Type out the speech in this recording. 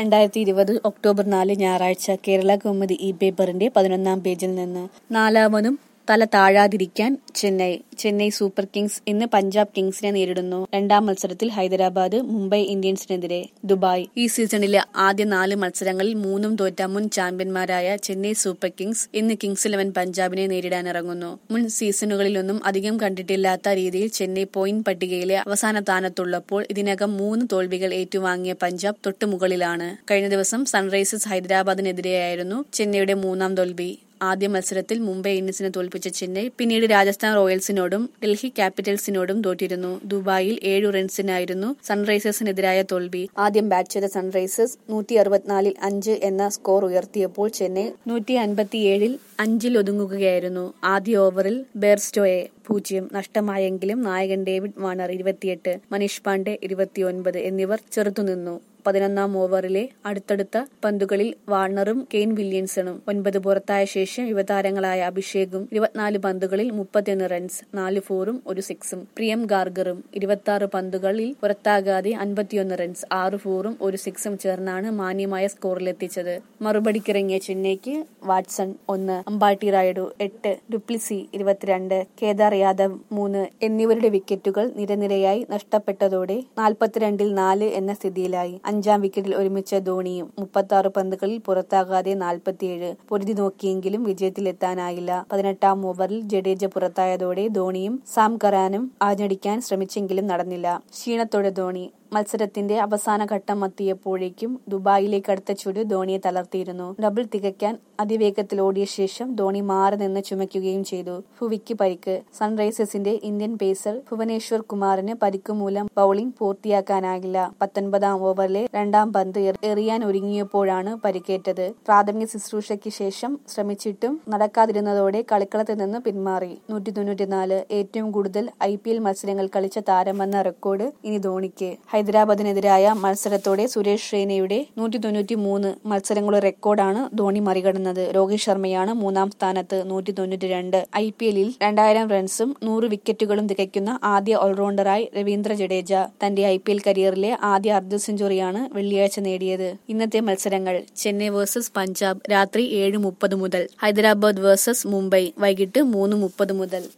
രണ്ടായിരത്തി ഇരുപത് ഒക്ടോബർ നാല് ഞായറാഴ്ച കേരള കൗമുദി ഈ പേപ്പറിന്റെ പതിനൊന്നാം പേജിൽ നിന്ന് നാലാമതും തല താഴാതിരിക്കാൻ ചെന്നൈ ചെന്നൈ സൂപ്പർ കിങ്സ് ഇന്ന് പഞ്ചാബ് കിങ്സിനെ നേരിടുന്നു രണ്ടാം മത്സരത്തിൽ ഹൈദരാബാദ് മുംബൈ ഇന്ത്യൻസിനെതിരെ ദുബായ് ഈ സീസണിലെ ആദ്യ നാല് മത്സരങ്ങളിൽ മൂന്നും തോറ്റ മുൻ ചാമ്പ്യന്മാരായ ചെന്നൈ സൂപ്പർ കിങ്സ് ഇന്ന് കിങ്സ് ഇലവൻ പഞ്ചാബിനെ നേരിടാനിറങ്ങുന്നു മുൻ സീസണുകളിലൊന്നും അധികം കണ്ടിട്ടില്ലാത്ത രീതിയിൽ ചെന്നൈ പോയിന്റ് പട്ടികയിലെ അവസാന സ്ഥാനത്തുള്ളപ്പോൾ ഇതിനകം മൂന്ന് തോൽവികൾ ഏറ്റുവാങ്ങിയ പഞ്ചാബ് തൊട്ടുമുകളിലാണ് കഴിഞ്ഞ ദിവസം സൺറൈസേഴ്സ് ഹൈദരാബാദിനെതിരെയായിരുന്നു ചെന്നൈയുടെ മൂന്നാം തോൽവി ആദ്യ മത്സരത്തിൽ മുംബൈ ഇന്ത്യൻസിനെ തോൽപ്പിച്ച ചെന്നൈ പിന്നീട് രാജസ്ഥാൻ റോയൽസിനോടും ഡൽഹി ക്യാപിറ്റൽസിനോടും തോറ്റിരുന്നു ദുബായിൽ ഏഴു റൺസിനായിരുന്നു സൺറൈസേഴ്സിനെതിരായ തോൽവി ആദ്യം ബാറ്റ് ചെയ്ത സൺറൈസേഴ്സ് നൂറ്റി അറുപത്തിനാലിൽ അഞ്ച് എന്ന സ്കോർ ഉയർത്തിയപ്പോൾ ചെന്നൈ നൂറ്റി അൻപത്തിയേഴിൽ അഞ്ചിൽ ഒതുങ്ങുകയായിരുന്നു ആദ്യ ഓവറിൽ ബെർസ്റ്റോയെ പൂജ്യം നഷ്ടമായെങ്കിലും നായകൻ ഡേവിഡ് വാണർ ഇരുപത്തിയെട്ട് മനീഷ് പാണ്ഡെ ഇരുപത്തിയൊൻപത് എന്നിവർ ചെറുത്തുനിന്നു പതിനൊന്നാം ഓവറിലെ അടുത്തടുത്ത പന്തുകളിൽ വാർണറും കെയ്ൻ വില്യംസണും ഒൻപത് പുറത്തായ ശേഷം യുവതാരങ്ങളായ അഭിഷേകും ഇരുപത്തിനാല് പന്തുകളിൽ മുപ്പത്തിയൊന്ന് റൺസ് നാല് ഫോറും ഒരു സിക്സും പ്രിയം ഗാർഗറും ഇരുപത്തി പന്തുകളിൽ പുറത്താകാതെ അൻപത്തിയൊന്ന് റൺസ് ആറ് ഫോറും ഒരു സിക്സും ചേർന്നാണ് മാന്യമായ സ്കോറിലെത്തിച്ചത് മറുപടിക്കിറങ്ങിയ ചെന്നൈക്ക് വാട്സൺ ഒന്ന് അമ്പാട്ടി റായിഡു എട്ട് ഡുപ്ലിസി ഇരുപത്തിരണ്ട് കേദാർ യാദവ് മൂന്ന് എന്നിവരുടെ വിക്കറ്റുകൾ നിരനിരയായി നഷ്ടപ്പെട്ടതോടെ നാൽപ്പത്തിരണ്ടിൽ നാല് എന്ന സ്ഥിതിയിലായി അഞ്ചാം വിക്കറ്റിൽ ഒരുമിച്ച ധോണിയും മുപ്പത്തി ആറ് പന്തുകളിൽ പുറത്താകാതെ നാൽപ്പത്തിയേഴ് പൊരുതി നോക്കിയെങ്കിലും വിജയത്തിലെത്താനായില്ല പതിനെട്ടാം ഓവറിൽ ജഡേജ പുറത്തായതോടെ ധോണിയും സാം കറാനും ആഞ്ഞടിക്കാൻ ശ്രമിച്ചെങ്കിലും നടന്നില്ല ക്ഷീണത്തോടെ ധോണി മത്സരത്തിന്റെ അവസാന ഘട്ടം എത്തിയപ്പോഴേക്കും ദുബായിലേക്ക് അടുത്ത ചുട് ധോണിയെ തളർത്തിയിരുന്നു ഡബിൾ തികയ്ക്കാൻ അതിവേഗത്തിൽ ഓടിയ ശേഷം ധോണി മാറി നിന്ന് ചുമയ്ക്കുകയും ചെയ്തു ഭുവിക്ക് പരിക്ക് സൺറൈസേഴ്സിന്റെ ഇന്ത്യൻ പേസർ ഭുവനേശ്വർ കുമാറിന് പരിക്ക് മൂലം ബൌളിംഗ് പൂർത്തിയാക്കാനാകില്ല പത്തൊൻപതാം ഓവറിലെ രണ്ടാം പന്ത് എറിയാൻ ഒരുങ്ങിയപ്പോഴാണ് പരിക്കേറ്റത് പ്രാഥമിക ശുശ്രൂഷയ്ക്ക് ശേഷം ശ്രമിച്ചിട്ടും നടക്കാതിരുന്നതോടെ കളിക്കളത്തിൽ നിന്ന് പിന്മാറി നൂറ്റി തൊണ്ണൂറ്റിനാല് ഏറ്റവും കൂടുതൽ ഐ പി എൽ മത്സരങ്ങൾ കളിച്ച താരമെന്ന റെക്കോർഡ് ഇനി ധോണിക്ക് ഹൈദരാബാദിനെതിരായ മത്സരത്തോടെ സുരേഷ് റെയ്നയുടെ നൂറ്റി തൊണ്ണൂറ്റി മൂന്ന് മത്സരങ്ങളുടെ റെക്കോർഡാണ് ധോണി മറികടന്നത് രോഹിത് ശർമ്മയാണ് മൂന്നാം സ്ഥാനത്ത് നൂറ്റി തൊണ്ണൂറ്റി രണ്ട് ഐ പി എല്ലിൽ രണ്ടായിരം റൺസും നൂറ് വിക്കറ്റുകളും തികയ്ക്കുന്ന ആദ്യ ഓൾറൗണ്ടറായി രവീന്ദ്ര ജഡേജ തന്റെ ഐ പി എൽ കരിയറിലെ ആദ്യ അർദ്ധ സെഞ്ചുറിയാണ് വെള്ളിയാഴ്ച നേടിയത് ഇന്നത്തെ മത്സരങ്ങൾ ചെന്നൈ വേഴ്സസ് പഞ്ചാബ് രാത്രി ഏഴ് മുപ്പത് മുതൽ ഹൈദരാബാദ് വേഴ്സസ് മുംബൈ വൈകിട്ട് മൂന്ന് മുപ്പത് മുതൽ